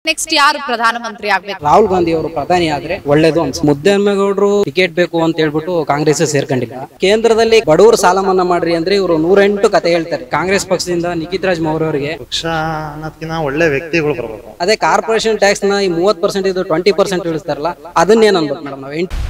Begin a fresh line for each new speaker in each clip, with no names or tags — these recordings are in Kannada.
ನೆಕ್ಸ್ಟ್ ಯಾರು ಪ್ರಧಾನಮಂತ್ರಿ ಆಗ್ಬೇಕು
ರಾಹುಲ್ ಗಾಂಧಿ ಅವರು ಪ್ರಧಾನಿ ಆದ್ರೆ ಒಳ್ಳೇದು ಅನ್ಸುತ್ತೆ ಮುದ್ದೆಮ್ಮೇಗೌಡರು ಟಿಕೆಟ್ ಬೇಕು ಅಂತ ಹೇಳ್ಬಿಟ್ಟು ಕಾಂಗ್ರೆಸ್ ಸೇರ್ಕೊಂಡಿಲ್ಲ ಕೇಂದ್ರದಲ್ಲಿ ಬಡವರು ಸಾಲ ಮನ್ನಾ ಮಾಡ್ರಿ ಅಂದ್ರೆ ಇವರು ನೂರೆಂಟು ಕತೆ ಹೇಳ್ತಾರೆ ಕಾಂಗ್ರೆಸ್ ಪಕ್ಷದಿಂದ ನಿಖಿತ್ ರಾಜ್ ಮೌರ್ಯ ಅವರಿಗೆ
ಪಕ್ಷ ಅನ್ನೋದಕ್ಕಿಂತ ಒಳ್ಳೆ ವ್ಯಕ್ತಿಗಳು ಬರಬೇಕು
ಅದೇ ಕಾರ್ಪೊರೇಷನ್ ಟ್ಯಾಕ್ಸ್ ನ ಈ ಮೂವತ್ ಪರ್ಸೆಂಟ್ ಇದು ಟ್ವೆಂಟಿ ಪರ್ಸೆಂಟ್ ಇಳಿಸ್ತಾರಲ್ಲ ಅದನ್ನೇನ್ ಅನ್ಬೇಕು ಮೇಡಮ್ ನಾವು ಎಂಟು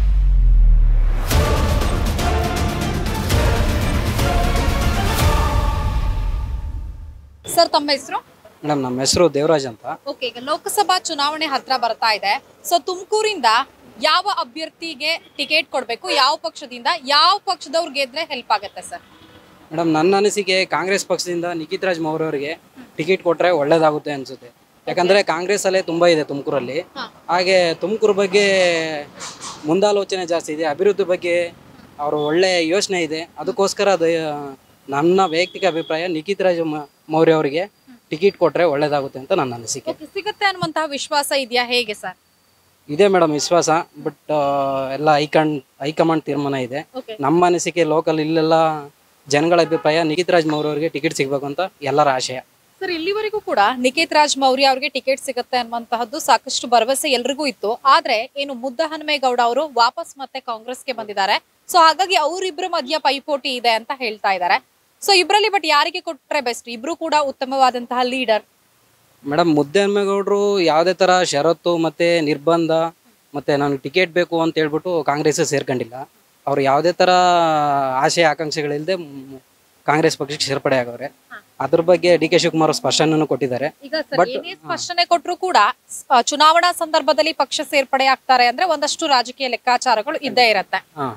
ಸರ್ ತಮ್ಮ ಹೆಸರು
ಮೇಡಮ್ ನಮ್ಮ ಹೆಸರು ದೇವರಾಜ್ ಅಂತ
ಓಕೆ ಈಗ ಲೋಕಸಭಾ ಚುನಾವಣೆ ಹತ್ರ ಬರ್ತಾ ಇದೆ ಸೊ ತುಮಕೂರಿಂದ ಯಾವ ಅಭ್ಯರ್ಥಿಗೆ ಟಿಕೆಟ್ ಕೊಡಬೇಕು ಯಾವ ಪಕ್ಷದಿಂದ ಯಾವ ಪಕ್ಷದವ್ರು ಗೆದ್ರೆ ಹೆಲ್ಪ್ ಆಗುತ್ತೆ ಸರ್
ಮೇಡಮ್ ನನ್ನ ಅನಿಸಿಕೆ ಕಾಂಗ್ರೆಸ್ ಪಕ್ಷದಿಂದ ನಿಖಿತ್ ರಾಜ್ ಮೌರ್ಯ ಅವರಿಗೆ ಟಿಕೆಟ್ ಕೊಟ್ರೆ ಒಳ್ಳೇದಾಗುತ್ತೆ ಅನ್ಸುತ್ತೆ ಯಾಕಂದ್ರೆ ಕಾಂಗ್ರೆಸ್ ಅಲ್ಲೇ ತುಂಬಾ ಇದೆ ತುಮಕೂರಲ್ಲಿ ಹಾಗೆ ತುಮಕೂರು ಬಗ್ಗೆ ಮುಂದಾಲೋಚನೆ ಜಾಸ್ತಿ ಇದೆ ಅಭಿವೃದ್ಧಿ ಬಗ್ಗೆ ಅವರು ಒಳ್ಳೆ ಯೋಚನೆ ಇದೆ ಅದಕ್ಕೋಸ್ಕರ ಅದು ಆ, ನನ್ನ ವೈಯಕ್ತಿಕ ಅಭಿಪ್ರಾಯ ನಿಖಿತ್ ರಾಜ್ ಮ- ಮೌರ್ಯ ಅವರಿಗೆ ಟಿಕೆಟ್ ಕೊಟ್ರೆ ಒಳ್ಳೇದಾಗುತ್ತೆ ಅಂತ ನನ್ನ ಅನಿಸಿಕೆ
ಓಕೆ ಸಿಗುತ್ತೆ ಅನ್ನುವಂತಹ ವಿಶ್ವಾಸ ಇದೆಯಾ ಹೇಗೆ ಸರ್
ಇದೆ ಮೇಡಮ್ ವಿಶ್ವಾಸ ಬಟ್ ಎಲ್ಲ ಹೈಕಂಡ್ ಹೈಕಮಾಂಡ್ ತೀರ್ಮಾನ ಇದೆ
ಓಕೆ
ನಮ್ಮ ಅನಿಸಿಕೆ ಲೋಕಲ್ ಇಲ್ಲೆಲ್ಲ ಜನಗಳ ಅಭಿಪ್ರಾಯ ನಿಖಿತ್ ರಾಜ್ ಮೌರ್ಯ ಅವರಿಗೆ ಟಿಕೆಟ್ ಸಿಗ್ಬೇಕು ಅಂತ ಎಲ್ಲರ ಆಶಯ
ಸರ್ ಇಲ್ಲಿವರೆಗೂ ಕೂಡ ನಿಖಿತ್ ರಾಜ್ ಮೌರ್ಯ ಅವ್ರಿಗೆ ಟಿಕೆಟ್ ಸಿಗುತ್ತೆ ಅನ್ನುವಂತಹದ್ದು ಸಾಕಷ್ಟು ಭರವಸೆ ಎಲ್ರಿಗೂ ಇತ್ತು ಆದ್ರೆ ಏನು ಮುದ್ದಹನುಮೇಗೌಡ ಅವರು ವಾಪಸ್ ಮತ್ತೆ ಕಾಂಗ್ರೆಸ್ಗೆ ಬಂದಿದ್ದಾರೆ ಸೊ ಹಾಗಾಗಿ ಅವರಿಬ್ಬರ ಮಧ್ಯ ಪೈಪೋಟಿ ಇದೆ ಅಂತ ಹೇಳ್ತಾ ಇದ್ದಾರೆ ಸೊ ಇಬ್ರಲ್ಲಿ ಬಟ್ ಯಾರಿಗೆ ಕೊಟ್ರೆ ಬೆಸ್ಟ್ ಇಬ್ರು ಕೂಡ ಉತ್ತಮವಾದಂತಹ ಲೀಡರ್
ಮೇಡಮ್ ಮುದ್ದೆಹನುಮೇಗೌಡರು ಯಾವುದೇ ಥರ ಷರತ್ತು ಮತ್ತೆ ನಿರ್ಬಂಧ ಮತ್ತೆ ನನಗೆ ಟಿಕೆಟ್ ಬೇಕು ಅಂತ ಹೇಳ್ಬಿಟ್ಟು ಕಾಂಗ್ರೆಸ್ ಸೇರ್ಕೊಂಡಿಲ್ಲ ಅವ್ರು ಯಾವುದೇ ಥರ ಆಶಯ ಆಕಾಂಕ್ಷೆಗಳಿಲ್ಲದೆ ಕಾಂಗ್ರೆಸ್ ಪಕ್ಷಕ್ಕೆ ಸೇರ್ಪಡೆ ಆಗವ್ರೆ ಅದ್ರ ಬಗ್ಗೆ ಡಿ ಕೆ ಶಿವಕುಮಾರ್ ಸ್ಪಷ್ಟನೆಯನ್ನು ಕೊಟ್ಟಿದ್ದಾರೆ
ಈಗ ಸರ್ ಏನೇ ಸ್ಪಷ್ಟನೆ ಕೊಟ್ಟರು ಕೂಡ ಆ, ಚುನಾವಣಾ ಸಂದರ್ಭದಲ್ಲಿ ಪಕ್ಷ ಸೇರ್ಪಡೆ ಆಗ್ತಾರೆ ಅಂದ್ರೆ ಒಂದಷ್ಟು ರಾಜಕೀಯ ಲೆಕ್ಕಾಚಾರಗಳು ಇದ್ದೇ ಇರತ್ತೆ
ಹಾಂ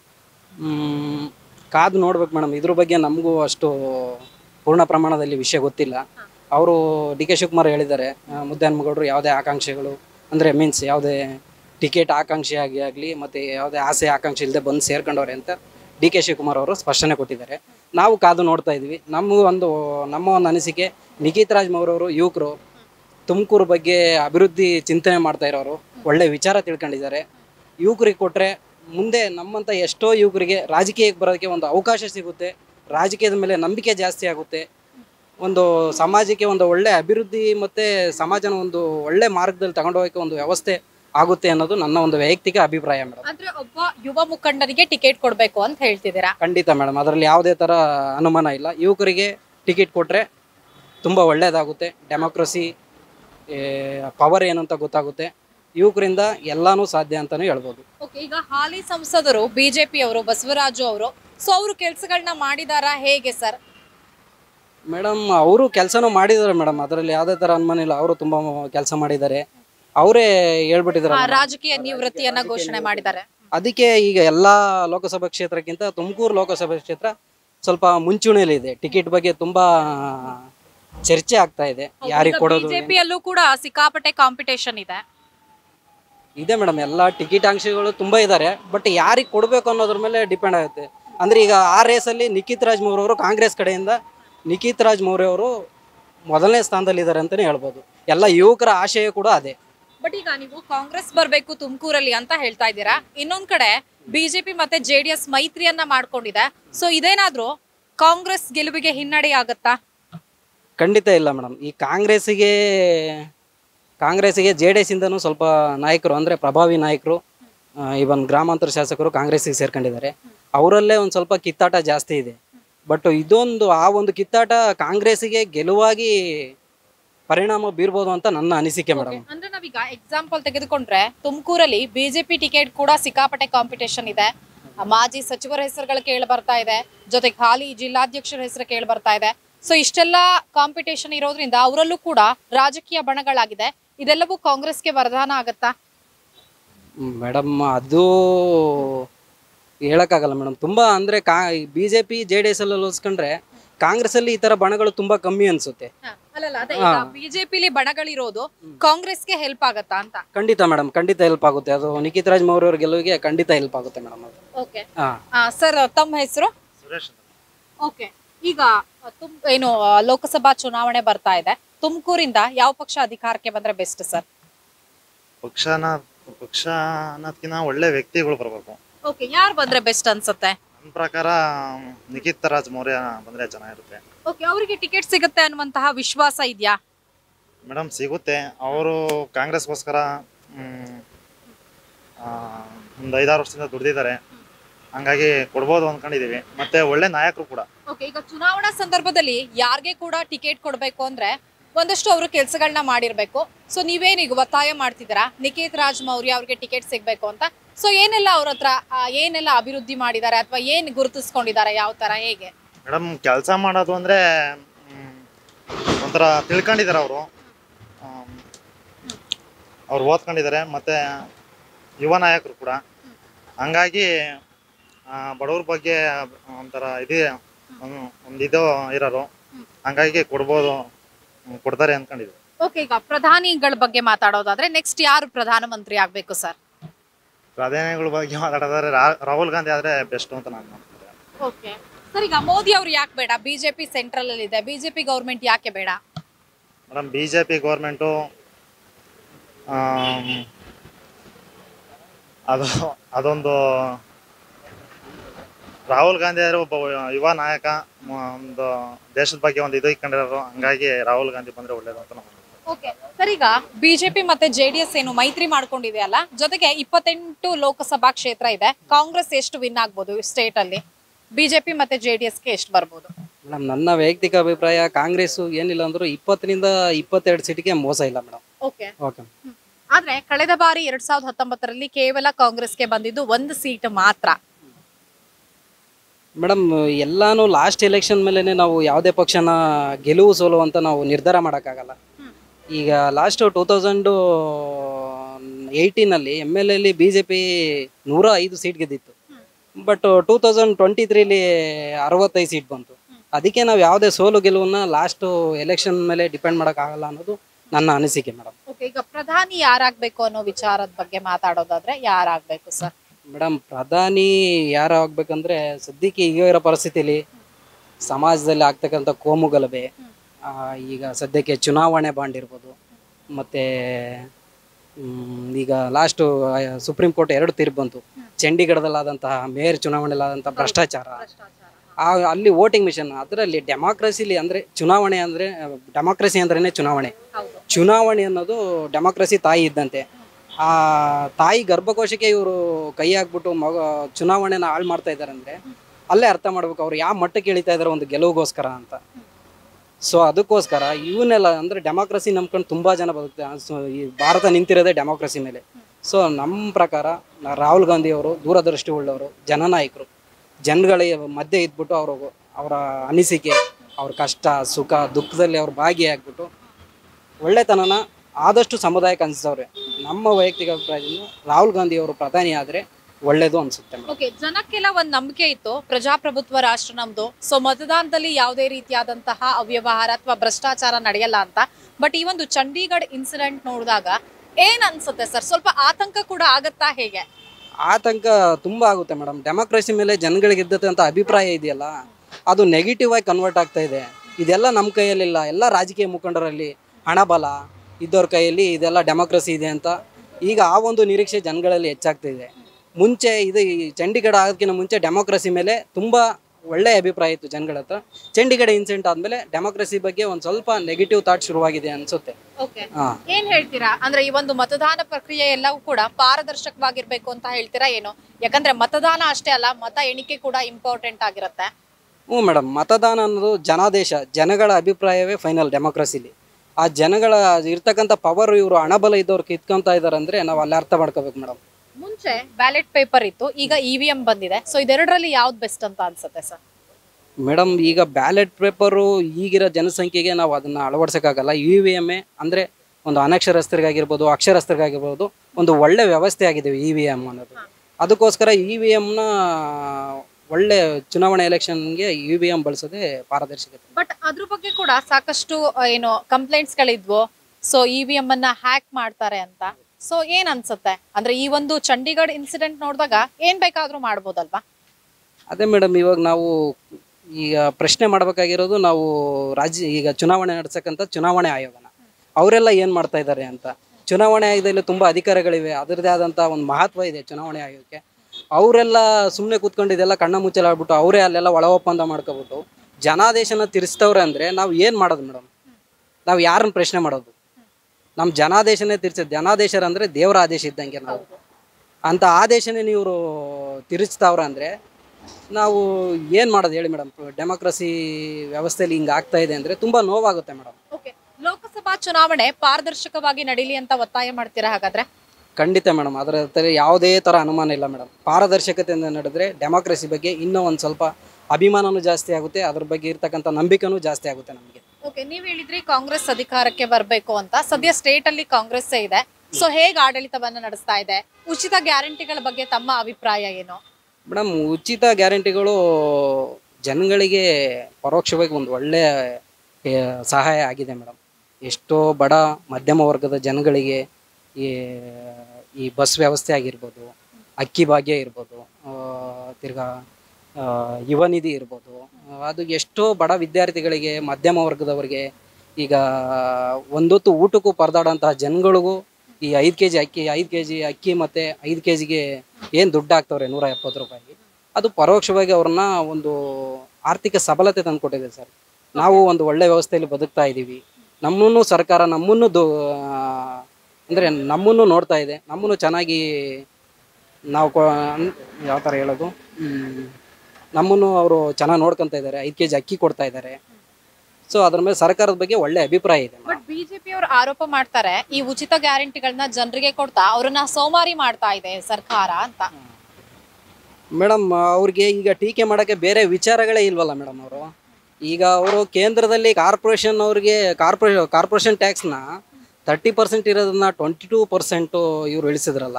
ಕಾದು ನೋಡ್ಬೇಕು ಮೇಡಮ್ ಇದ್ರ ಬಗ್ಗೆ ನಮಗೂ ಅಷ್ಟು ಪೂರ್ಣ ಪ್ರಮಾಣದಲ್ಲಿ ವಿಷಯ ಗೊತ್ತಿಲ್ಲ ಅವರು ಡಿ ಕೆ ಶಿವಕುಮಾರ್ ಹೇಳಿದ್ದಾರೆ ಆ, ಮುದ್ದಹನುಮೇಗೌಡರು ಯಾವುದೇ ಆಕಾಂಕ್ಷೆಗಳು ಅಂದರೆ ಮೀನ್ಸ್ ಯಾವುದೇ ಟಿಕೆಟ್ ಆಕಾಂಕ್ಷೆ ಆಗಿ ಆಗಲಿ ಮತ್ತು ಯಾವುದೇ ಆಸೆ ಆಕಾಂಕ್ಷೆ ಇಲ್ಲದೆ ಬಂದು ಸೇರ್ಕೊಂಡವ್ರೆ ಅಂತ ಡಿ ಕೆ ಶಿವಕುಮಾರ್ ಅವರು ಸ್ಪಷ್ಟನೆ ಕೊಟ್ಟಿದ್ದಾರೆ ನಾವು ಕಾದು ನೋಡ್ತಾ ಇದ್ವಿ ನಮಗೂ ಒಂದು ನಮ್ಮ ಒಂದು ಅನಿಸಿಕೆ ನಿಖಿತ್ ರಾಜ್ ಮೌರ್ಯವರು ಯುವಕರು ತುಮಕೂರು ಬಗ್ಗೆ ಅಭಿವೃದ್ಧಿ ಚಿಂತನೆ ಮಾಡ್ತಾ ಇರೋರು ಒಳ್ಳೆ ವಿಚಾರ ತಿಳ್ಕೊಂಡಿದ್ದಾರೆ ಯುವಕರಿಗೆ ಕೊಟ್ಟರೆ ಮುಂದೆ ನಮ್ಮಂಥ ಎಷ್ಟೋ ಯುವಕರಿಗೆ ರಾಜಕೀಯಕ್ಕೆ ಬರೋದಕ್ಕೆ ಒಂದು ಅವಕಾಶ ಸಿಗುತ್ತೆ ರಾಜಕೀಯದ ಮೇಲೆ ನಂಬಿಕೆ ಜಾಸ್ತಿ ಆಗುತ್ತೆ ಒಂದು ಸಮಾಜಕ್ಕೆ ಒಂದು ಒಳ್ಳೆ ಅಭಿವೃದ್ಧಿ ಮತ್ತು ಸಮಾಜನ ಒಂದು ಒಳ್ಳೆ ಮಾರ್ಗದಲ್ಲಿ ತಗೊಂಡು ಹೋಗೋಕ್ಕೆ ಒಂದು ವ್ಯವಸ್ಥೆ ಆಗುತ್ತೆ ಅನ್ನೋದು ನನ್ನ ಒಂದು ವೈಯಕ್ತಿಕ ಅಭಿಪ್ರಾಯ ಮೇಡಮ್
ಅಂದ್ರೆ ಒಬ್ಬ ಯುವ ಮುಖಂಡರಿಗೆ ಟಿಕೆಟ್ ಕೊಡ್ಬೇಕು ಅಂತ ಹೇಳ್ತಿದ್ದೀರಾ
ಖಂಡಿತ ಮೇಡಮ್ ಅದರಲ್ಲಿ ಯಾವುದೇ ಥರ ಅನುಮಾನ ಇಲ್ಲ ಯುವಕರಿಗೆ ಟಿಕೆಟ್ ಕೊಟ್ಟರೆ ತುಂಬ ಒಳ್ಳೆಯದಾಗುತ್ತೆ ಡೆಮೋಕ್ರಸಿ ಪವರ್ ಏನು ಅಂತ ಗೊತ್ತಾಗುತ್ತೆ ಯುವಕರಿಂದ ಎಲ್ಲಾನು ಸಾಧ್ಯ ಅಂತಲೂ ಹೇಳ್ಬೋದು
ಓಕೆ ಈಗ ಹಾಲಿ ಸಂಸದರು ಬಿಜೆಪಿ ಅವರು ಬಸವರಾಜು ಅವರು ಸೊ ಅವರು ಕೆಲಸಗಳನ್ನ ಮಾಡಿದಾರಾ ಹೇಗೆ ಸರ್
ಮೇಡಮ್ ಅವರು ಕೆಲಸನೂ ಮಾಡಿದ್ದಾರೆ ಮೇಡಮ್ ಅದರಲ್ಲಿ ಯಾವುದೇ ಥರ ಅನುಮಾನ ಇಲ್ಲ ಅವರು ತುಂಬ ಕೆಲಸ ಮಾಡಿದ್ದಾರೆ ಅವರೇ ಹೇಳ್ಬಿಟ್ಟಿದ್ದಾರೆ madam.
ರಾಜಕೀಯ ನಿವೃತ್ತಿಯನ್ನ ಘೋಷಣೆ ಮಾಡಿದ್ದಾರೆ
ಅದಕ್ಕೆ ಈಗ ಎಲ್ಲ ಲೋಕಸಭಾ ಕ್ಷೇತ್ರಕ್ಕಿಂತ ತುಮಕೂರು ಲೋಕಸಭಾ ಕ್ಷೇತ್ರ ಸ್ವಲ್ಪ ಮುಂಚೂಣಿಯಲ್ಲಿದೆ ಟಿಕೆಟ್ ಬಗ್ಗೆ ತುಂಬಾ ಚರ್ಚೆ ಆಗ್ತಾ ಇದೆ ಯಾರಿಗೆ ಕೊಡೋದು
ಬಿಜೆಪಿಯಲ್ಲೂ ಕೂಡ ಸಿಕ್ಕಾಪಟ್ಟೆ ಕಾಂಪಿಟೇಷನ್ ಇದೆ
ಇದೆ ಮೇಡಮ್ ಎಲ್ಲ ಟಿಕೆಟ್ ಆಂಕ್ಷಿಗಳು ತುಂಬಾ ಇದ್ದಾರೆ ಬಟ್ ಯಾರಿಗೆ ಕೊಡಬೇಕು ಅನ್ನೋದ್ರ ಮೇಲೆ ಡಿಪೆಂಡ್ ಆಗುತ್ತೆ ಅಂದ್ರೆ ಈಗ ಆ ರೇಸಲ್ಲಿ ನಿಖಿತ್ ರಾಜ್ ಮೌರ್ಯ ಅವರು ಕಾಂಗ್ರೆಸ್ ಕಡೆಯಿಂದ ನಿಖಿತ್ ರಾಜ್ ಮೌರ್ಯ ಅವರು ಮೊದಲನೇ ಸ್ಥಾನದಲ್ಲಿ ಇದ್ದಾರೆ ಅಂತಲೇ ಹೇಳ್ಬೋದು ಎಲ್ಲ ಯುವಕರ ಆಶಯ ಕೂಡ ಅದೇ
ಬಟ್ ಈಗ ನೀವು ಕಾಂಗ್ರೆಸ್ ಬರಬೇಕು ತುಮಕೂರಲ್ಲಿ ಅಂತ ಹೇಳ್ತಾ ಇದ್ದೀರಾ ಇನ್ನೊಂದ್ ಕಡೆ ಬಿಜೆಪಿ ಮತ್ತೆ ಜೆಡಿಎಸ್ ಮೈತ್ರಿಯನ್ನ ಮಾಡ್ಕೊಂಡಿದೆ ಸೊ ಇದೇನಾದ್ರೂ ಕಾಂಗ್ರೆಸ್ ಗೆಲುವಿಗೆ ಹಿನ್ನಡೆ ಆಗತ್ತಾ
ಖಂಡಿತ ಇಲ್ಲ ಮೇಡಮ್ ಈ ಕಾಂಗ್ರೆಸ್ಸಿಗೆ ಕಾಂಗ್ರೆಸ್ಸಿಗೆ ಜೆ ಡಿ ಎಸ್ ಇಂದನೂ ಸ್ವಲ್ಪ ನಾಯಕರು ಅಂದರೆ ಪ್ರಭಾವಿ ನಾಯಕರು ಇವನ್ ಗ್ರಾಮಾಂತರ ಶಾಸಕರು ಕಾಂಗ್ರೆಸ್ಸಿಗೆ ಸೇರ್ಕೊಂಡಿದ್ದಾರೆ ಅವರಲ್ಲೇ ಒಂದು ಸ್ವಲ್ಪ ಕಿತ್ತಾಟ ಜಾಸ್ತಿ ಇದೆ ಬಟ್ ಇದೊಂದು ಆ ಒಂದು ಕಿತ್ತಾಟ ಕಾಂಗ್ರೆಸ್ಸಿಗೆ ಗೆಲುವಾಗಿ ಪರಿಣಾಮ ಬೀರ್ಬೋದು ಅಂತ ನನ್ನ ಅನಿಸಿಕೆ ಮೇಡಮ್
ಅಂದ್ರೆ ನಾವೀಗ ಎಕ್ಸಾಂಪಲ್ ತೆಗೆದುಕೊಂಡ್ರೆ ತುಮಕೂರಲ್ಲಿ ಬಿಜೆಪಿ ಟಿಕೆಟ್ ಕೂಡ ಸಿಕ್ಕಾಪಟ್ಟೆ ಕಾಂಪಿಟೇಷನ್ ಇದೆ ಆ ಮಾಜಿ ಸಚಿವರ ಹೆಸರುಗಳು ಕೇಳಿ ಬರ್ತಾ ಇದೆ ಜೊತೆಗೆ ಹಾಲಿ ಜಿಲ್ಲಾಧ್ಯಕ್ಷರ ಹೆಸರು ಕೇಳಿ ಬರ್ತಾ ಇದೆ ಸೊ ಇಷ್ಟೆಲ್ಲ ಕಾಂಪಿಟೇಷನ್ ಇರೋದ್ರಿಂದ ಅವರಲ್ಲೂ ಕೂಡ ರಾಜಕೀಯ ಬಣಗಳಾಗಿದೆ ಇದೆಲ್ಲವೂ ಕಾಂಗ್ರೆಸ್ಗೆ ವರದಾನ ಆಗತ್ತಾ
ಮೇಡಮ್ ಅದು ಹೇಳಕ್ಕಾಗಲ್ಲ ಮೇಡಮ್ ತುಂಬಾ ಅಂದ್ರೆ ಕಾ B J P J D S ಅಲ್ಲಿ ಹೋಲಿಸ್ಕೊಂಡ್ರೆ ಕಾಂಗ್ರೆಸ್ಸಲ್ಲಿ ಈ ತರ ಬಣಗಳು ತುಂಬಾ ಕಮ್ಮಿ ಅನ್ಸುತ್ತೆ
ಅಲ್ಲಲ್ಲ ಅದೇ ಬಿಜೆಪಿಲಿ ಬಣಗಳಿರೋದು ಕಾಂಗ್ರೆಸ್ಗೆ ಹೆಲ್ಪ್ ಆಗತ್ತಾ ಅಂತ
ಖಂಡಿತ ಮೇಡಮ್ ಖಂಡಿತ ಹೆಲ್ಪ್ ಆಗುತ್ತೆ ಅದು ನಿಖಿತ್ ರಾಜ್ ಮೌರ್ಯ ಅವ್ರ ಗೆಲುವಿಗೆ ಖಂಡಿತ ಹೆಲ್ಪ್ ಆಗುತ್ತೆ ಮೇಡಮ್ ಅದು
ಓಕೆ
ಹಾ
ಸರ್ ತಮ್ಮ ಹೆಸರು
ಸುರೇಶ್ ಅಂತ.
ಓಕೆ ಈಗ ಅ, ತುಮ್ ಏನು ಅ, ಲೋಕಸಭಾ ಚುನಾವಣೆ ಬರ್ತಾ ಇದೆ ತುಮಕೂರಿಂದ ಯಾವ ಪಕ್ಷ ಅಧಿಕಾರಕ್ಕೆ ಬಂದ್ರೆ ಬೆಸ್ಟ್ ಸರ್
ಪಕ್ಷನ ಪಕ್ಷ ಅನ್ನೋದಕ್ಕಿಂತ ಒಳ್ಳೆ ವ್ಯಕ್ತಿಗಳು ಬರಬೇಕು
ಓಕೆ ಯಾರು ಬಂದ್ರೆ ಬೆಸ್ಟ್ ಅನ್ಸುತ್ತೆ
ನನ್ನ ಪ್ರಕಾರ ನಿಖಿತ್ ರಾಜ್ ಮೌರ್ಯ ಬಂದ್ರೆ ಚೆನ್ನಾಗಿರುತ್ತೆ
ಓಕೆ ಅವರಿಗೆ ಟಿಕೆಟ್ ಸಿಗುತ್ತೆ ಅನ್ನುವಂತಹ ವಿಶ್ವಾಸ ಇದೆಯಾ
ಮೇಡಮ್ ಸಿಗುತ್ತೆ ಅವರು ಕಾಂಗ್ರೆಸ್ಗೋಸ್ಕರ ಒಂದು ಐದಾರು ವರ್ಷದಿಂದ ದುಡ್ದಿದ್ದಾರೆ ಹಂಗಾಗಿ ಕೊಡ್ಬೋದು ಅಂದ್ಕೊಂಡಿದೀವಿ ಮತ್ತೆ ಒಳ್ಳೆ ನಾಯಕರು ಕೂಡ
ಓಕೆ ಈಗ ಚುನಾವಣಾ ಸಂದರ್ಭದಲ್ಲಿ ಯಾರಿಗೆ ಕೂಡ ಟಿಕೆಟ್ ಕೊಡಬೇಕು ಅಂದ್ರೆ ಒಂದಷ್ಟು ಅವರು ಕೆಲಸಗಳನ್ನ ಮಾಡಿರ್ಬೇಕು ಸೊ ನೀವೇನು ಈಗ ಒತ್ತಾಯ ಮಾಡ್ತಿದ್ದೀರಾ ನಿಖೇತ್ ರಾಜ್ ಮೌರ್ಯ ಅವ್ರಿಗೆ ಟಿಕೆಟ್ ಸಿಗ್ಬೇಕು ಅಂತ ಸೊ ಏನೆಲ್ಲ ಅವ್ರ ಹತ್ರ ಆ, ಏನೆಲ್ಲ ಅಭಿವೃದ್ಧಿ ಮಾಡಿದ್ದಾರೆ ಅಥವಾ ಏನ್ ಗುರುತಿಸ್ಕೊಂಡಿದ್ದಾರೆ ಯಾವ ತರ ಹೇಗೆ
ಮೇಡಮ್ ಕೆಲಸ ಮಾಡೋದು ಅಂದರೆ ಒಂಥರ ತಿಳ್ಕೊಂಡಿದ್ದಾರೆ ಅವರು ಅವ್ರು ಓದ್ಕೊಂಡಿದ್ದಾರೆ ಮತ್ತು ಯುವ ನಾಯಕರು ಕೂಡ ಹಂಗಾಗಿ ಆ, ಬಡವ್ರ ಬಗ್ಗೆ ಒಂಥರ ಇದೆ ಒಂದು ಇದು ಇರೋರು ಹಂಗಾಗಿ ಕೊಡ್ಬೋದು ಹ್ಮ್, ಕೊಡ್ತಾರೆ ಅಂದ್ಕೊಂಡಿದ್ವಿ
ಓಕೆ ಈಗ ಪ್ರಧಾನಿಗಳ ಬಗ್ಗೆ ಮಾತಾಡೋದಾದ್ರೆ ನೆಕ್ಸ್ಟ್ ಯಾರು ಪ್ರಧಾನಮಂತ್ರಿ ಆಗ್ಬೇಕು ಸರ್
ಪ್ರಧಾನಿಗಳ ಬಗ್ಗೆ ಮಾತಾಡಿದ್ರೆ ರಾ- ರಾಹುಲ್ ಗಾಂಧಿ ಆದರೆ ಬೆಸ್ಟ್ ಅಂತ ನಾನು ಮಾಡ್ತಿದ್ದೆ
ಓಕೆ ಸರ್ ಈಗ ಮೋದಿ ಅವ್ರು ಯಾಕೆ ಬೇಡ ಬಿಜೆಪಿ ಸೆಂಟ್ರಲ್ ಅಲ್ಲಿ ಇದೆ ಬಿಜೆಪಿ ಗೌರ್ಮೆಂಟ್ ಯಾಕೆ ಬೇಡ
madam B J P government ಅದು ಅದೊಂದು ರಾಹುಲ್ ಗಾಂಧಿ ಅವರು ಒಬ್ಬ ಯುವ ನಾಯಕ ಮ- ಒಂದು ದೇಶದ ಬಗ್ಗೆ ಒಂದು ಇದು ಇಟ್ಕೊಂಡಿರೋರು ಹಂಗಾಗಿ ರಾಹುಲ್ ಗಾಂಧಿ ಬಂದರೆ ಒಳ್ಳೇದು ಅಂತ ನಾವು
ಓಕೆ ಸರ್ ಈಗ ಬಿಜೆಪಿ ಮತ್ತೆ ಜೆಡಿಎಸ್ ಏನು ಮೈತ್ರಿ ಮಾಡ್ಕೊಂಡಿದೆಯಲ್ಲ ಜೊತೆಗೆ ಇಪ್ಪತ್ತೆಂಟು ಲೋಕಸಭಾ ಕ್ಷೇತ್ರ ಇದೆ ಕಾಂಗ್ರೆಸ್ ಎಷ್ಟು ವಿನ್ ಆಗ್ಬೋದು ಸ್ಟೇಟ್ ಅಲ್ಲಿ ಬಿಜೆಪಿ ಮತ್ತೆ ಜೆಡಿಎಸ್ಗೆ ಎಷ್ಟು ಬರ್ಬೋದು
ಮೇಡಮ್ ನನ್ನ ವೈಯಕ್ತಿಕ ಅಭಿಪ್ರಾಯ ಕಾಂಗ್ರೆಸ್ಸು ಏನಿಲ್ಲ ಅಂದರೂ ಇಪ್ಪತ್ತರಿಂದ ಇಪ್ಪತ್ತೆರಡು ಸೀಟ್ಗೆ ಮೋಸ ಇಲ್ಲ ಮೇಡಮ್
ಓಕೆ
ಓಕೆ
ಆದ್ರೆ ಕಳೆದ ಬಾರಿ ಎರಡ್ ಸಾವಿರದ ಹತ್ತೊಂಬತ್ತರಲ್ಲಿ ಕೇವಲ ಕಾಂಗ್ರೆಸ್ಗೆ ಬಂದಿದ್ದು ಒಂದು ಸೀಟ್ ಮಾತ್ರ
ಮೇಡಮ್ ಎಲ್ಲಾನು ಲಾಸ್ಟ್ ಎಲೆಕ್ಷನ್ ಮೇಲೇ ನಾವು ಯಾವುದೇ ಪಕ್ಷನ ಗೆಲುವು ಸೋಲು ಅಂತ ನಾವು ನಿರ್ಧಾರ ಮಾಡೋಕ್ಕಾಗಲ್ಲ ಈಗ ಲಾಸ್ಟ್ ಟೂ ತೌಸಂಡು ಏಯ್ಟೀನಲ್ಲಿ ಎಮ್ ಎಲ್ ಎಲ್ಲಿ ಬಿ ಜೆ ಪಿ ನೂರ ಐದು ಸೀಟ್ ಗೆದ್ದಿತ್ತು ಬಟ್ ಟೂ ತೌಸಂಡ್ ಟ್ವೆಂಟಿ ತ್ರೀಲಿ ಅರವತ್ತೈದು ಸೀಟ್ ಬಂತು ಅದಕ್ಕೆ ನಾವು ಯಾವುದೇ ಸೋಲು ಗೆಲುವನ್ನ ಲಾಸ್ಟು ಎಲೆಕ್ಷನ್ ಮೇಲೆ ಡಿಪೆಂಡ್ ಮಾಡೋಕ್ಕಾಗಲ್ಲ ಅನ್ನೋದು ನನ್ನ ಅನಿಸಿಕೆ ಮೇಡಮ್
ಓಕೆ ಈಗ ಪ್ರಧಾನಿ ಯಾರಾಗ್ಬೇಕು ಅನ್ನೋ ವಿಚಾರದ ಬಗ್ಗೆ ಮಾತಾಡೋದಾದ್ರೆ ಯಾರಾಗ್ಬೇಕು ಸರ್
ಮೇಡಮ್ ಪ್ರಧಾನಿ ಯಾರು ಆಗ್ಬೇಕಂದ್ರೆ ಸದ್ಯಕ್ಕೆ ಈಗ ಇರೋ ಪರಿಸ್ಥಿತಿಲಿ ಸಮಾಜದಲ್ಲಿ ಆಗ್ತಕ್ಕಂಥ ಕೋಮು ಗಲಭೆ ಆ, ಈಗ ಸದ್ಯಕ್ಕೆ ಚುನಾವಣೆ ಬಾಂಡ್ ಇರ್ಬೋದು ಮತ್ತು ಈಗ ಲಾಸ್ಟು ಸುಪ್ರೀಂ ಕೋರ್ಟ್ ಎರಡು ತೀರ್ಪು ಬಂತು ಚಂಡೀಗಢದಲ್ಲಾದಂತಹ ಮೇಯರ್ ಚುನಾವಣೆಲಾದಂಥ ಭ್ರಷ್ಟಾಚಾರ ಆ ಅಲ್ಲಿ ವೋಟಿಂಗ್ ಮಿಷನ್ ಅದರಲ್ಲಿ ಡೆಮಾಕ್ರಸಿಲಿ ಅಂದರೆ ಚುನಾವಣೆ ಅಂದರೆ ಡೆಮಾಕ್ರಸಿ ಅಂದ್ರೇ ಚುನಾವಣೆ
ಹೌದು
ಚುನಾವಣೆ ಅನ್ನೋದು ಡೆಮಾಕ್ರಸಿ ತಾಯಿ ಇದ್ದಂತೆ ಆ ತಾಯಿ ಗರ್ಭಕೋಶಕ್ಕೆ ಇವರು ಕೈ ಹಾಕ್ಬಿಟ್ಟು ಮಗ ಚುನಾವಣೆನ ಹಾಳು ಮಾಡ್ತಾ ಇದ್ದಾರೆ ಅಂದರೆ ಅಲ್ಲೇ ಅರ್ಥ ಮಾಡ್ಬೇಕು ಅವ್ರು ಯಾವ ಮಟ್ಟಕ್ಕೆ ಇಳಿತಾ ಇದ್ದಾರೆ ಒಂದು ಗೆಲುವಿಗೋಸ್ಕರ ಅಂತ ಸೊ ಅದಕ್ಕೋಸ್ಕರ ಇವನ್ನೆಲ್ಲ ಅಂದರೆ ಡೆಮಾಕ್ರಸಿ ನಂಬ್ಕೊಂಡು ತುಂಬ ಜನ ಬದುಕ್ತಾರೆ ಸೊ ಈ ಭಾರತ ನಿಂತಿರೋದೇ ಡೆಮಾಕ್ರಸಿ ಮೇಲೆ ಸೊ ನಮ್ಮ ಪ್ರಕಾರ ನಾ- ರಾಹುಲ್ ಗಾಂಧಿ ಅವರು ದೂರದೃಷ್ಟಿ ಉಳ್ಳವರು ಜನನಾಯಕರು ಜನಗಳ ಮಧ್ಯೆ ಇದ್ಬಿಟ್ಟು ಅವರು ಅವರ ಅನಿಸಿಕೆ ಅವ್ರ ಕಷ್ಟ ಸುಖ ದುಃಖದಲ್ಲಿ ಅವ್ರು ಭಾಗಿಯಾಗ್ಬಿಟ್ಟು ಒಳ್ಳೆತನನ ಆದಷ್ಟು ಸಮುದಾಯಕ್ಕೆ ಅನಿಸವ್ರೆ ನಮ್ಮ ವೈಯಕ್ತಿಕ ಅಭಿಪ್ರಾಯದಿಂದ ರಾಹುಲ್ ಗಾಂಧಿ ಅವರು ಪ್ರಧಾನಿ ಆದರೆ ಒಳ್ಳೇದು ಅನಿಸುತ್ತೆ ಮೇಡಮ್
ಓಕೆ ಜನಕ್ಕೆಲ್ಲ ಒಂದ್ ನಂಬಿಕೆ ಇತ್ತು ಪ್ರಜಾಪ್ರಭುತ್ವ ರಾಷ್ಟ್ರ ನಮ್ದು ಸೊ ಮತದಾನದಲ್ಲಿ ಯಾವುದೇ ರೀತಿಯಾದಂತಹ ಅವ್ಯವಹಾರ ಅಥವಾ ಭ್ರಷ್ಟಾಚಾರ ನಡೆಯಲ್ಲ ಅಂತ ಬಟ್ ಈ ಒಂದು ಚಂಡೀಗಢ ಇನ್ಸಿಡೆಂಟ್ ನೋಡಿದಾಗ ಏನ್ ಅನ್ಸುತ್ತೆ ಸರ್ ಸ್ವಲ್ಪ ಆತಂಕ ಕೂಡ ಆಗತ್ತಾ ಹೇಗೆ
ಆತಂಕ ತುಂಬ ಆಗುತ್ತೆ ಮೇಡಮ್ ಡೆಮಾಕ್ರಸಿ ಮೇಲೆ ಜನಗಳಿಗೆ ಇದ್ದತೆ ಅಂತ ಅಭಿಪ್ರಾಯ ಇದೆಯಲ್ಲ ಅದು ನೆಗೆಟಿವ್ ಆಗಿ ಕನ್ವರ್ಟ್ ಆಗ್ತಾ ಇದೆ ಇದೆಲ್ಲ ನಮ್ಮ ಕೈಯಲ್ಲಿಲ್ಲ ಎಲ್ಲ ರಾಜಕೀಯ ಮುಖಂಡರಲ್ಲಿ ಹಣಬಲ ಇದ್ದವ್ರ ಕೈಯಲ್ಲಿ ಇದೆಲ್ಲ ಡೆಮಾಕ್ರಸಿ ಇದೆ ಅಂತ ಈಗ ಆ ಒಂದು ನಿರೀಕ್ಷೆ ಜನಗಳಲ್ಲಿ ಹೆಚ್ಚಾಗ್ತಿದೆ ಮುಂಚೆ ಇದು ಈ ಚಂಡೀಗಢ ಆಗೋದಕ್ಕಿಂತ ಮುಂಚೆ ಡೆಮಾಕ್ರಸಿ ಮೇಲೆ ತುಂಬ ಒಳ್ಳೆ ಅಭಿಪ್ರಾಯ ಇತ್ತು ಜನಗಳ ಹತ್ರ ಚಂಡೀಗಢ ಇನ್ಸಿಡೆಂಟ್ ಆದಮೇಲೆ ಡೆಮಾಕ್ರಸಿ ಬಗ್ಗೆ ಒಂದು ಸ್ವಲ್ಪ ನೆಗೆಟಿವ್ ಥಾಟ್ ಶುರುವಾಗಿದೆ ಅನಿಸುತ್ತೆ
ಓಕೆ
ಹಾಂ
ಏನ್ ಹೇಳ್ತೀರಾ ಅಂದ್ರೆ ಈ ಒಂದು ಮತದಾನ ಪ್ರಕ್ರಿಯೆ ಎಲ್ಲವೂ ಕೂಡ ಪಾರದರ್ಶಕವಾಗಿರ್ಬೇಕು ಅಂತ ಹೇಳ್ತೀರಾ ಏನು ಯಾಕಂದ್ರೆ ಮತದಾನ ಅಷ್ಟೇ ಅಲ್ಲ ಮತ ಎಣಿಕೆ ಕೂಡ ಇಂಪಾರ್ಟೆಂಟ್ ಆಗಿರುತ್ತೆ
ಹ್ಞೂ ಮೇಡಮ್ ಮತದಾನ ಅನ್ನೋದು ಜನಾದೇಶ ಜನಗಳ ಅಭಿಪ್ರಾಯವೇ ಫೈನಲ್ ಡೆಮೋಕ್ರಸಿಲಿ ಆ ಜನಗಳ ಇರ್ತಕ್ಕಂಥ ಪವರ್ ಇವರು ಹಣಬಲ ಇದ್ದವ್ರು ಕಿತ್ಕೊಂತ ಇದ್ದಾರೆ ಅಂದರೆ ನಾವು ಅಲ್ಲಿ ಅರ್ಥ ಮಾಡ್ಕೋಬೇಕು ಮೇಡಮ್
ಮುಂಚೆ ಬ್ಯಾಲೆಟ್ ಪೇಪರ್ ಇತ್ತು ಈಗ ಇ ವಿ ಎಂ ಬಂದಿದೆ ಸೊ ಇದೆರಡರಲ್ಲಿ ಯಾವ್ದು ಬೆಸ್ಟ್ ಅಂತ ಅನ್ಸುತ್ತೆ ಸರ್
ಮೇಡಮ್ ಈಗ ಬ್ಯಾಲೆಟ್ ಪೇಪರು ಈಗಿರೋ ಜನಸಂಖ್ಯೆಗೆ ನಾವು ಅದನ್ನು ಅಳವಡಿಸೋಕ್ಕಾಗಲ್ಲ ಇ ವಿ ಎಮ್ಮೆ ಅಂದರೆ ಒಂದು ಅನಕ್ಷರಸ್ಥರಿಗಾಗಿರ್ಬೋದು ಅಕ್ಷರಸ್ಥರಿಗಾಗಿರ್ಬೋದು ಒಂದು ಒಳ್ಳೆ ವ್ಯವಸ್ಥೆ ಆಗಿದೆ ಇ ವಿ ಎಮ್ ಅನ್ನೋದು ಅದಕ್ಕೋಸ್ಕರ ಇ ವಿ ಎಮ್ನ ಒಳ್ಳೆ ಚುನಾವಣೆ ಎಲೆಕ್ಷನ್ಗೆ ಇ ವಿ ಎಮ್ ಬಳಸೋದೇ ಪಾರದರ್ಶಕತೆ
ಬಟ್ ಅದ್ರ ಬಗ್ಗೆ ಕೂಡ ಸಾಕಷ್ಟು ಆ, ಏನು ಕಂಪ್ಲೇಂಟ್ಸ್ ಗಳಿದ್ವು ಸೊ ಇ ವಿ ಎಂ ಅನ್ನ ಹ್ಯಾಕ್ ಮಾಡ್ತಾರೆ ಅಂತ ಸೊ ಏನ್ ಅನ್ಸುತ್ತೆ ಅಂದ್ರೆ ಈ ಒಂದು ಚಂಡೀಗಢ ಇನ್ಸಿಡೆಂಟ್ ನೋಡಿದಾಗ ಏನ್ ಬೇಕಾದ್ರೂ ಮಾಡ್ಬೋದಲ್ವಾ
ಅದೇ ಮೇಡಮ್ ಇವಾಗ ನಾವು ಈಗ ಪ್ರಶ್ನೆ ಮಾಡಬೇಕಾಗಿರೋದು ನಾವು ರಾಜ್ಯ ಈಗ ಚುನಾವಣೆ ನಡೆಸಕ್ಕಂಥ ಚುನಾವಣೆ ಆಯೋಗನ ಅವರೆಲ್ಲ ಏನು ಮಾಡ್ತಾ ಇದ್ದಾರೆ ಅಂತ ಚುನಾವಣೆ ಆಯೋಗದಲ್ಲಿ ತುಂಬ ಅಧಿಕಾರಗಳಿವೆ ಅದರದೇ ಆದಂಥ ಒಂದು ಮಹತ್ವ ಇದೆ ಚುನಾವಣೆ ಆಯೋಗಕ್ಕೆ ಅವರೆಲ್ಲ ಸುಮ್ಮನೆ ಕೂತ್ಕೊಂಡು ಇದೆಲ್ಲ ಕಣ್ಣ ಮುಚ್ಚಲಾಗ್ಬಿಟ್ಟು ಅವರೇ ಅಲ್ಲೆಲ್ಲ ಒಳ ಒಪ್ಪಂದ ಮಾಡ್ಕೊಬಿಟ್ಟು ಜನಾದೇಶನ ತಿರ್ಸ್ತವ್ರೆ ಅಂದರೆ ನಾವು ಏನು ಮಾಡೋದು ಮೇಡಮ್ ನಾವು ಯಾರನ್ನ ಪ್ರಶ್ನೆ ಮಾಡೋದು ನಮ್ಮ ಜನಾದೇಶನೇ ತಿರ್ಸಿದ್ ಜನಾದೇಶರ ಅಂದರೆ ದೇವರ ಆದೇಶ ಇದ್ದಂಗೆ ನಾವು ಅಂತ ಆದೇಶನೇ ನೀವು ತಿರುಚ್ತಾವ್ರ ಅಂದರೆ ನಾವು ಏನು ಮಾಡೋದು ಹೇಳಿ ಮೇಡಮ್ ಡೆಮೋಕ್ರಸಿ ವ್ಯವಸ್ಥೆಯಲ್ಲಿ ಹಿಂಗೆ ಆಗ್ತಾ ಇದೆ ಅಂದರೆ ತುಂಬ ನೋವಾಗುತ್ತೆ ಮೇಡಮ್
ಓಕೆ ಲೋಕಸಭಾ ಚುನಾವಣೆ ಪಾರದರ್ಶಕವಾಗಿ ನಡೀಲಿ ಅಂತ ಒತ್ತಾಯ ಮಾಡ್ತೀರಾ ಹಾಗಾದ್ರೆ
ಖಂಡಿತ ಮೇಡಮ್ ಅದರ ತರ ಯಾವುದೇ ಥರ ಅನುಮಾನ ಇಲ್ಲ ಮೇಡಮ್ ಪಾರದರ್ಶಕತೆಯಿಂದ ನಡೆದ್ರೆ ಡೆಮೋಕ್ರಸಿ ಬಗ್ಗೆ ಇನ್ನೂ ಒಂದು ಸ್ವಲ್ಪ ಅಭಿಮಾನನೂ ಜಾಸ್ತಿ ಆಗುತ್ತೆ ಅದ್ರ ಬಗ್ಗೆ ಇರ್ತಕ್ಕಂಥ ನಂಬಿಕೆನೂ ಜಾಸ್ತಿ ಆಗುತ್ತೆ ನಮಗೆ
ಓಕೆ ನೀವ್ ಹೇಳಿದ್ರಿ ಕಾಂಗ್ರೆಸ್ ಅಧಿಕಾರಕ್ಕೆ ಬರಬೇಕು ಅಂತ ಸದ್ಯ ಸ್ಟೇಟ್ ಅಲ್ಲಿ ಕಾಂಗ್ರೆಸ್ ಇದೆ ಸೊ ಹೇಗೆ ಆಡಳಿತವನ್ನ ನಡೆಸ್ತಾ ಇದೆ ಉಚಿತ ಗ್ಯಾರಂಟಿಗಳ ಬಗ್ಗೆ ತಮ್ಮ ಅಭಿಪ್ರಾಯ ಏನು
ಮೇಡಮ್ ಉಚಿತ ಗ್ಯಾರಂಟಿಗಳು ಜನಗಳಿಗೆ ಪರೋಕ್ಷವಾಗಿ ಒಂದು ಒಳ್ಳೆಯ ಏ, ಸಹಾಯ ಆಗಿದೆ ಮೇಡಮ್ ಎಷ್ಟೋ ಬಡ ಮಧ್ಯಮ ವರ್ಗದ ಜನಗಳಿಗೆ ಈ ಈ ಬಸ್ ವ್ಯವಸ್ಥೆ ಆಗಿರ್ಬೋದು ಅಕ್ಕಿ ಭಾಗ್ಯ ಇರ್ಬೋದು ಆ, ತಿರ್ಗಾ ಆ, ಯುವ ನಿಧಿ ಇರ್ಬೋದು ಆ, ಅದು ಎಷ್ಟೋ ಬಡ ವಿದ್ಯಾರ್ಥಿಗಳಿಗೆ ಮಧ್ಯಮ ವರ್ಗದವರಿಗೆ ಈಗ ಒಂದೊತ್ತು ಊಟಕ್ಕೂ ಪರದಾಡೋಂತಹ ಜನಗಳಿಗೂ ಈ ಐದು ಕೆ ಜಿ ಅಕ್ಕಿ ಐದು ಕೆ ಜಿ ಅಕ್ಕಿ ಮತ್ತು ಐದು ಕೆ ಜಿಗೆ ಏನು ದುಡ್ಡು ಹಾಕ್ತವ್ರೆ ನೂರ ಎಪ್ಪತ್ತು ರೂಪಾಯಿ ಅದು ಪರೋಕ್ಷವಾಗಿ ಅವ್ರನ್ನ ಒಂದು ಆರ್ಥಿಕ ಸಬಲತೆ ತಂದುಕೊಟ್ಟಿದೆ ಸರ್ ನಾವು ಒಂದು ಒಳ್ಳೆ ವ್ಯವಸ್ಥೆಯಲ್ಲಿ ಬದುಕ್ತಾ ಇದ್ದೀವಿ ನಮ್ಮನ್ನು ಸರ್ಕಾರ ನಮ್ಮನ್ನು ದೋ ಅಂದರೆ ನಮ್ಮನ್ನು ನೋಡ್ತಾ ಇದೆ ನಮ್ಮನ್ನು ಚೆನ್ನಾಗಿ ನಾವು ಯಾವ ಥರ ಹೇಳೋದು ಹ್ಮ್, ನಮ್ಮನ್ನು ಅವರು ಚೆನ್ನಾಗಿ ನೋಡ್ಕೊತಾ ಇದ್ದಾರೆ ಐದು ಕೆ ಜಿ ಅಕ್ಕಿ ಕೊಡ್ತಾ ಇದ್ದಾರೆ ಸೊ ಅದ್ರ ಮೇಲೆ ಸರ್ಕಾರದ ಬಗ್ಗೆ ಒಳ್ಳೆ ಅಭಿಪ್ರಾಯ ಇದೆ
ಬಟ್ ಬಿಜೆಪಿ ಅವರು ಆರೋಪ ಮಾಡ್ತಾರೆ ಈ ಉಚಿತ ಗ್ಯಾರಂಟಿಗಳನ್ನ ಜನರಿಗೆ ಕೊಡ್ತಾ ಅವ್ರನ್ನ ಸೋಮಾರಿ ಮಾಡ್ತಾ ಇದೆ ಸರ್ಕಾರ ಅಂತ
ಮೇಡಮ್ ಅವ್ರಿಗೆ ಈಗ ಟೀಕೆ ಮಾಡೋಕ್ಕೆ ಬೇರೆ ವಿಚಾರಗಳೇ ಇಲ್ವಲ್ಲ ಮೇಡಮ್ ಅವರು ಈಗ ಅವರು ಕೇಂದ್ರದಲ್ಲಿ ಕಾರ್ಪೊರೇಷನ್ ಅವ್ರಿಗೆ ಕಾರ್ಪೊರೇ ಕಾರ್ಪೊರೇಷನ್ ಟ್ಯಾಕ್ಸ್ನ ತರ್ಟಿ ಪರ್ಸೆಂಟ್ ಇರೋದನ್ನ ಟ್ವೆಂಟಿ ಟೂ ಪರ್ಸೆಂಟು ಇವ್ರು ಇಳಿಸಿದ್ರಲ್ಲ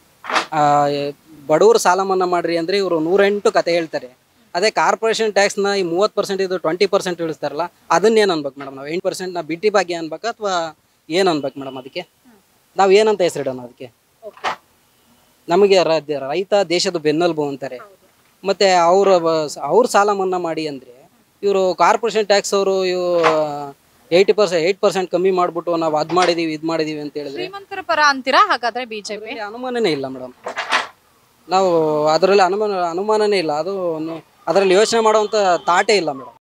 ಬಡವರು ಸಾಲ ಮನ್ನಾ ಮಾಡ್ರಿ ಅಂದರೆ ಇವರು ನೂರೆಂಟು ಕತೆ ಹೇಳ್ತಾರೆ ಅದೇ ಕಾರ್ಪೊರೇಷನ್ ಟ್ಯಾಕ್ಸ್ನ ಈ ಮೂವತ್ತು ಪರ್ಸೆಂಟ್ ಇದು ಟ್ವೆಂಟಿ ಪರ್ಸೆಂಟ್ ಇಳಿಸ್ತಾರಲ್ಲ ಅದನ್ನೇನು ಅನ್ಬೇಕು ಮೇಡಮ್ ನಾವು ಎಂಟು ಪರ್ಸೆಂಟ್ನ ಬಿಟ್ಟಿ ಭಾಗ್ಯ ಅನ್ಬೇಕಾ ಅಥವಾ ಏನು ಅನ್ಬೇಕು ಮೇಡಮ್ ಅದಕ್ಕೆ ನಾವು ಏನಂತ ಹೆಸರಿಡೋಣ ಅದಕ್ಕೆ ನಮಗೆ ರ- ರೈತ ದೇಶದ ಬೆನ್ನೆಲುಬು ಅಂತಾರೆ ಮತ್ತೆ ಅವ್ರ ಅವ್ರ ಸಾಲ ಮನ್ನಾ ಮಾಡಿ ಅಂದ್ರೆ ಇವರು ಕಾರ್ಪೊರೇಷನ್ ಟ್ಯಾಕ್ಸ್ ಅವರು ಇವು ಏಯ್ಟಿ ಪರ್ಸೆಂಟ್ ಏಯ್ಟ್ ಪರ್ಸೆಂಟ್ ಕಮ್ಮಿ ಮಾಡ್ಬಿಟ್ಟು ನಾವು ಅದ್ ಮಾಡಿದೀವಿ ಇದ್ ಮಾಡಿದೀವಿ ಅಂತ ಹೇಳಿದ್ರೆ
ಶ್ರೀಮಂತರ ಪರ ಅಂತೀರಾ ಹಾಗಾದ್ರೆ ಬಿಜೆಪಿ
ಅದ್ರಲ್ಲಿ ಅನುಮಾನನೇ ಇಲ್ಲ ಮೇಡಮ್ ನಾವು ಅದರಲ್ಲಿ ಅನುಮಾನ ಅನುಮಾನನೇ ಇಲ್ಲ ಅದು ಅದರಲ್ಲಿ ಯೋಚನೆ ಮಾಡುವಂತ ತಾಟೇ ಇಲ್ಲ ಮೇಡಮ್